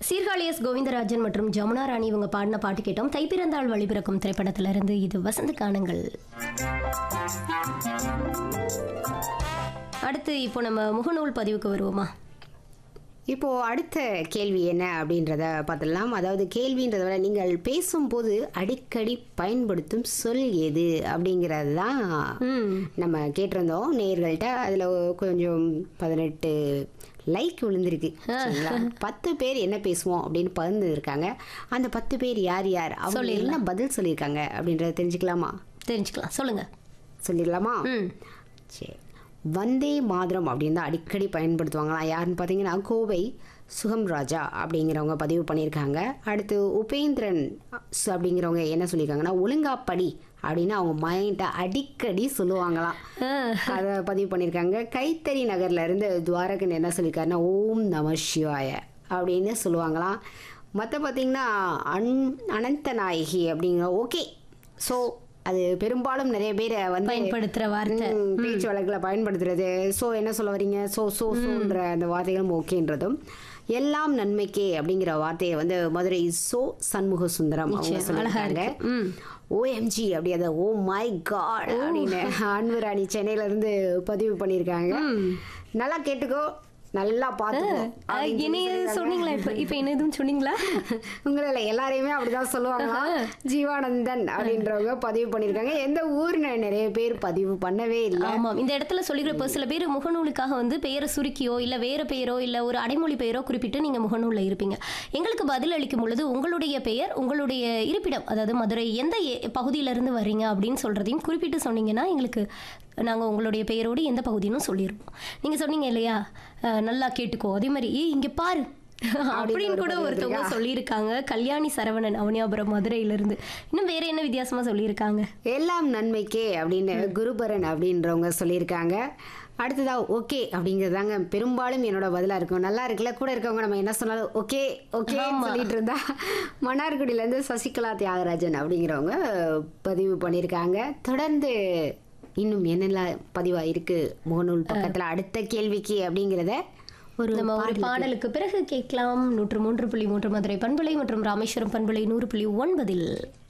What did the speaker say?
Sirkazhi S Govindarajan மற்றும் ஜமுனா ராணி இவங்க பாடின பாட்டு கேட்டோம் தைப்பிறந்தாள் வழிபிறக்கும் திரைப்படத்துல இருந்து இது வசந்த கானங்கள் அடுத்து இப்போ நம்ம முகநூல் பதிவுக்கு வருவோமா இப்போ அடுத்த கேள்வி என்ன அப்படின்றத பார்த்துடலாம் அதாவது கேள்வின்றத விட நீங்கள் பேசும்போது அடிக்கடி பயன்படுத்தும் சொல் எது அப்படிங்கிறது தான் ம் நம்ம கேட்டிருந்தோம் நேர்கள்ட்ட அதில் கொஞ்சம் பதினெட்டு லைக் விழுந்திருக்கு சரிங்களா பத்து பேர் என்ன பேசுவோம் அப்படின்னு பகிர்ந்து இருக்காங்க அந்த பத்து பேர் யார் யார் அவங்க என்ன பதில் சொல்லியிருக்காங்க அப்படின்றத தெரிஞ்சுக்கலாமா தெரிஞ்சுக்கலாம் சொல்லுங்க சொல்லிடலாமா ம் சரி வந்தே மாதரம் அப்படின்னு தான் அடிக்கடி பயன்படுத்துவாங்களாம் யாருன்னு பார்த்தீங்கன்னா கோவை சுகம் ராஜா அப்படிங்கிறவங்க பதிவு பண்ணியிருக்காங்க அடுத்து உபேந்திரன் சு- அப்படிங்கிறவங்க என்ன சொல்லியிருக்காங்கன்னா ஒழுங்கா படி அப்படின்னு அவங்க மைண்டை அடிக்கடி சொல்லுவாங்களாம் அதை பதிவு பண்ணியிருக்காங்க கைத்தறி நகர்ல இருந்து துவாரகன் என்ன சொல்லியிருக்காருன்னா ஓம் நம சிவாய அப்படின்னு சொல்லுவாங்களாம் மற்ற பார்த்தீங்கன்னா அன் அனந்த நாயகி அப்படிங்கிற ஓகே ஸோ அது பெரும்பாலும் நிறைய பேர் வந்து பயன்படுத்துற வார்த்தை ம், பேச்சு வழக்கில் பயன்படுத்துறது ஸோ என்ன சொல்ல வரீங்க ஸோ ஸோ ஸோன்ற அந்த வார்த்தைகளும் ஓகேன்றதும் எல்லாம் நன்மைக்கே அப்படிங்கிற வார்த்தையை வந்து மதுரை சோ சண்முக சுந்தரம் அவங்க நிச்சயம், அழகா சொல்லியிருக்காங்க இருக்கு. ம். ஓஎம்ஜி அப்படி அதை ஓ மை காட் அப்படின்னு அன்புராணி சென்னையில இருந்து பதிவு பண்ணியிருக்காங்க நல்லா கேட்டுக்கோ நல்லா பார்த்துக்கோ அப்படின்னு சொல்லி என்னைய சொல்லியிருக்காங்க. சொன்னீங்களா இப்ப இப்ப என்ன எதுவும் சொன்னீங்களா உங்களை எல்லாரையுமே அப்படிதான் சொல்லுவாங்க ஜீவானந்தன் அப்படின்றவங்க பதிவு பண்ணியிருக்காங்க எந்த ஊர்னு நிறைய பேர் பதிவு பண்ணவே இல்லை ஆமாம் இந்த இடத்துல சொல்லிக்கிற இப்போ சில பேர் முகநூலுக்காக வந்து பெயரை சுருக்கியோ இல்லை வேற பெயரோ இல்லை ஒரு அடைமொழி பெயரோ குறிப்பிட்டு நீங்கள் முகநூலில் இருப்பீங்க எங்களுக்கு பதில் அளிக்கும் பொழுது உங்களுடைய பெயர் உங்களுடைய இருப்பிடம் அதாவது மதுரை எந்த ஏ- பகுதியிலிருந்து வர்றீங்க அப்படின்னு சொல்கிறதையும் குறிப்பிட்டு சொன்னீங்கன்னா எங்களுக்கு நாங்கள் உங்களுடைய பெயரோடு எந்த பகுதின்னு சொல்லிடுவோம் நீங்கள் சொன்னீங்க இல்லையா அஹ், நல்லா கேட்டுக்கோ அதே மாதிரி ஏய் இங்கே பாரு அப்படின்னு கூட ஒருத்தவங்க சொல்லியிருக்காங்க கல்யாணி சரவணன் அவனியாபுரம் மதுரையிலிருந்து இன்னும் வேற என்ன வித்தியாசமா சொல்லியிருக்காங்க எல்லாம் நன்மைக்கே அப்படின்னு குருபரன் அப்படின்றவங்க சொல்லியிருக்காங்க அடுத்ததா ஓகே அப்படிங்கிறதாங்க பெரும்பாலும் என்னோட பதிலா இருக்கும் நல்லா இருக்குல்ல கூட இருக்கவங்க நம்ம என்ன சொன்னாலும் ஓகே ஓகே சொல்லிட்டு இருந்தா மன்னார்குடியில இருந்து சசிகலா தியாகராஜன் அப்படிங்கிறவங்க பதிவு பண்ணியிருக்காங்க தொடர்ந்து இன்னும் என்னெல்லாம் பதிவா இருக்கு முகநூல் பக்கத்துல அடுத்த கேள்விக்கு அப்படிங்கிறத ஒரு நம்ம ஒரு பாடலுக்கு பிறகு கேட்கலாம் நூற்று மூன்று புள்ளி மூன்று மதுரை பண்பலை மற்றும் ராமேஸ்வரம் பண்பலை நூறு புள்ளி ஒன்பதில்